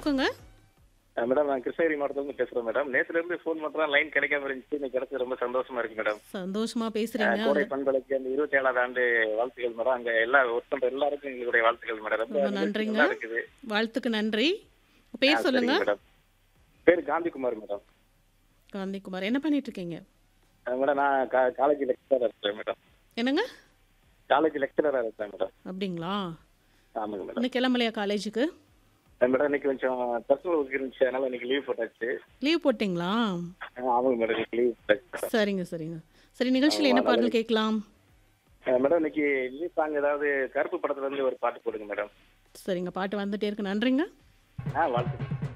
வணக்கங்க அஹ் மேடம் நான் கிருஷ்ணகிரி மாவட்டத்துல பேசுறேன் மேடம் நேத்துல இருந்து ஃபோன் பண்றேன் லைன் கிடைக்காம இருந்துச்சு இன்னைக்கு கிடைச்சது ரொம்ப சந்தோஷமா இருக்கு மேடம் சந்தோஷமா அஹ் பேசுறீங்க கோடை பண்பலைக்கு அந்த இருபத்தி ஏழாவது ஆண்டு வாழ்த்துக்கள் மேடம் அங்க எல்லா ஒர்க் பண்ற எல்லாருக்கும் எங்களுடைய வாழ்த்துக்கள் மேடம் ரொம்ப ரொம்ப நன்றிங்க. நல்லா இருக்குது வாழ்த்துக்கு நன்றி ஆ, பேர் சொல்லுங்க சரிங்க மேடம் பேர் காந்திகுமார் மேடம் காந்திகுமார் என்ன பண்ணிட்டு இருக்கீங்க அஹ் மேடம் நான் காலேஜ் லெக்சரரா இருக்கிறேன் மேடம் என்னங்க காலேஜ் லெக்சரரா இருக்கிறேன் மேடம் அப்படிங்களா ஆமாங்க மேடம் இன்னைக்கு கிளம்பலையா காலேஜுக்கு அஹ் மேடம் இன்னைக்கு கொஞ்சம் பர்சனல் ஒர்க் இருந்துச்சு அதனால இன்னைக்கு லீவ் போட்டாச்சு லீவ் போட்டிங்களா அஹ் ஆமாங்க மேடம் இன்னைக்கு லீவ் போட்டாச்சு சரிங்க சரிங்க சரி நிகழ்ச்சியில் என்ன பாடல் கேட்கலாம் அஹ் மேடம் இன்னைக்கு லீவ் சாங் ஏதாவது கருப்பு படத்துல இருந்து ஒரு பாட்டு போடுங்க மேடம் சரிங்க பாட்டு வந்துட்டே இருக்கு நன்றிங்க ஆ வாழ்த்துக்கள்